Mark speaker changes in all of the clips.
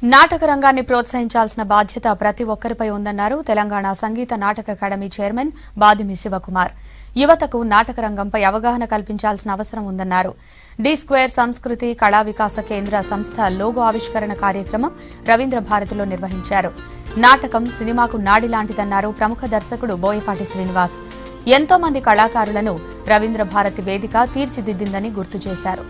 Speaker 1: నాటక రంగాన్ని ప్రోత్సహించాల్సిన బాధ్యత ప్రతి ఒక్కరిపై ఉందన్నారు తెలంగాణ సంగీత నాటక అకాడమీ చైర్మన్ బాదిమి శివకుమార్ యువతకు నాటక రంగంపై అవగాహన కల్పించాల్సిన అవసరం ఉందన్నారు డి స్క్వేర్ సంస్కృతి కళా వికాస కేంద్ర సంస్థ లోగో ఆవిష్కరణ కార్యక్రమం రవీంద్ర భారతిలో నిర్వహించారు నాటకం సినిమాకు నాడి లాంటిదన్నారు ప్రముఖ దర్శకుడు బోయపాటి శ్రీనివాస్ ఎంతో మంది కళాకారులను రవీంద్ర భారతి వేదిక తీర్చిదిద్దిందని గుర్తు చేశారు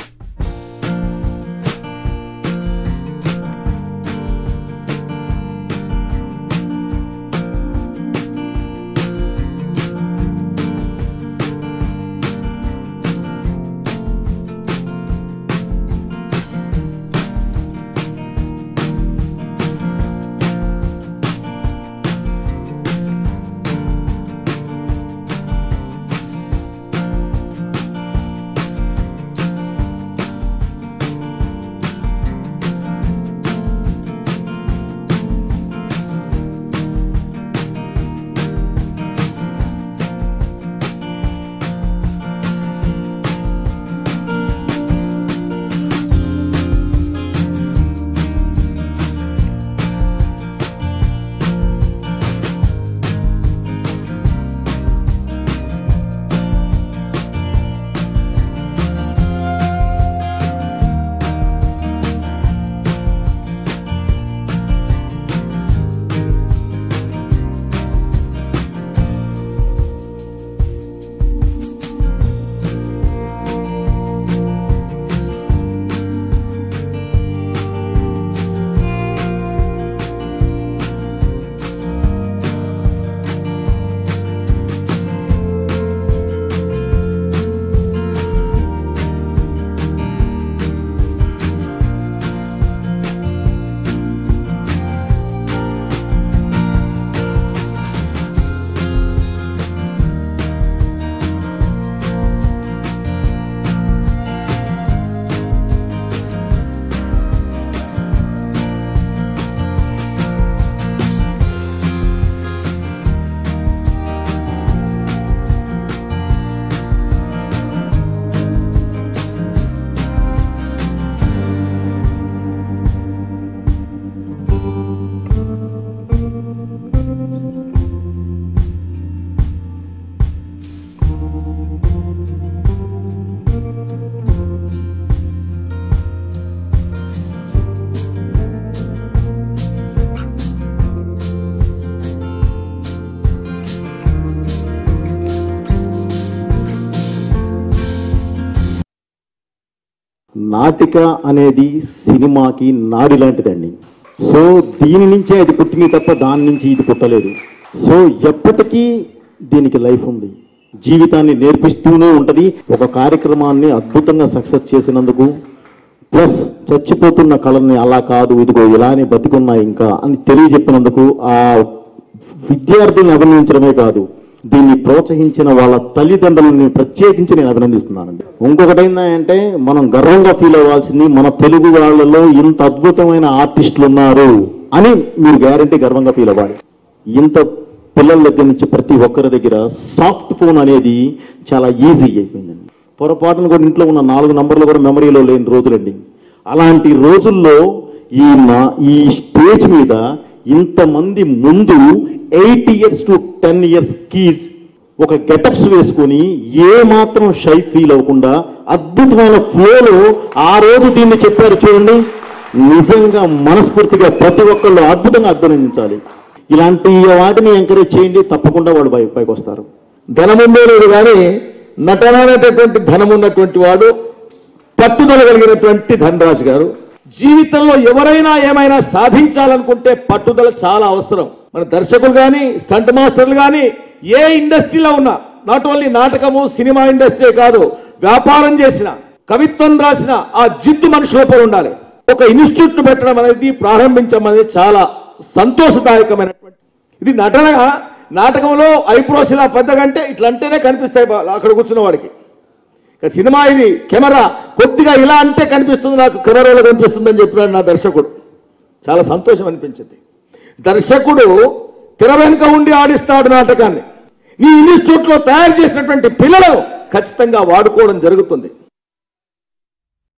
Speaker 2: నాటిక అనేది సినిమాకి నాడి లాంటిదండి సో దీని నుంచే అది పుట్టింది తప్ప దాని నుంచి ఇది పుట్టలేదు సో ఎప్పటికీ దీనికి లైఫ్ ఉంది జీవితాన్ని నేర్పిస్తూనే ఉంటుంది ఒక కార్యక్రమాన్ని అద్భుతంగా సక్సెస్ చేసినందుకు ప్లస్ చచ్చిపోతున్న కళని అలా కాదు ఇదిగో ఇలానే బతికున్నా ఇంకా అని తెలియజెప్పినందుకు ఆ విద్యార్థుల్ని అభినందించడమే కాదు దీన్ని ప్రోత్సహించిన వాళ్ళ తల్లిదండ్రులని ప్రత్యేకించి నేను అభినందిస్తున్నానండి ఇంకొకటి ఏంటంటే మనం గర్వంగా ఫీల్ అవ్వాల్సింది మన తెలుగు వాళ్ళలో ఇంత అద్భుతమైన ఆర్టిస్టులు ఉన్నారు అని మీరు గ్యారంటీ గర్వంగా ఫీల్ అవ్వాలి ఇంత పిల్లల దగ్గర నుంచి ప్రతి ఒక్కరి దగ్గర సాఫ్ట్ ఫోన్ అనేది చాలా ఈజీ అయిపోయిందండి పొరపాటున కూడా ఇంట్లో ఉన్న నాలుగు నంబర్లు కూడా మెమరీలో లేని రోజులండి అలాంటి రోజుల్లో ఈ నా ఈ స్టేజ్ మీద ఇంతమంది ముందు eight years to ten years kids ఒక గెటప్స్ వేసుకొని ఏ మాత్రం షై ఫీల్ అవ్వకుండా అద్భుతమైన ఫ్లోలో ఆ రోజు దీన్ని చెప్పారు చూడండి నిజంగా మనస్ఫూర్తిగా ప్రతి ఒక్కళ్ళు అద్భుతంగా అభినందించాలి ఇలాంటి వాటిని ఎంకరేజ్ చేయండి తప్పకుండా వాళ్ళు పై పైకి వస్తారు
Speaker 3: ధనముందే లేదు కానీ నటన అనేటటువంటి ధనం ఉన్నటువంటి వాడు పట్టుదల కలిగినటువంటి ధనరాజు గారు జీవితంలో ఎవరైనా ఏమైనా సాధించాలనుకుంటే పట్టుదల చాలా అవసరం మన దర్శకులు కానీ స్టంట్ మాస్టర్లు కానీ ఏ ఇండస్ట్రీలో ఉన్నా నాట్ ఓన్లీ నాటకము సినిమా ఇండస్ట్రీ కాదు వ్యాపారం చేసిన కవిత్వం రాసిన ఆ జిద్దు మనిషి లోపల ఉండాలి ఒక ఇన్స్టిట్యూట్ పెట్టడం అనేది ప్రారంభించడం అనేది చాలా సంతోషదాయకమైనటువంటి ఇది నటన నాటకంలో ఐబ్రోస్ ఇలా పెద్దగంటే ఇట్లా అంటేనే కనిపిస్తాయి బా- అక్కడ కూర్చున్న వాడికి కానీ సినిమా ఇది కెమెరా కొద్దిగా ఇలా అంటే కనిపిస్తుంది నాకు కెమెరాలో కనిపిస్తుంది అని చెప్పినాడు నా దర్శకుడు చాలా సంతోషం అనిపించింది దర్శకుడు తెర వెనుక ఉండి ఆడిస్తాడు నాటకాన్ని నీ ఇన్స్టిట్యూట్లో తయారు చేసినటువంటి పిల్లలను ఖచ్చితంగా వాడుకోవడం జరుగుతుంది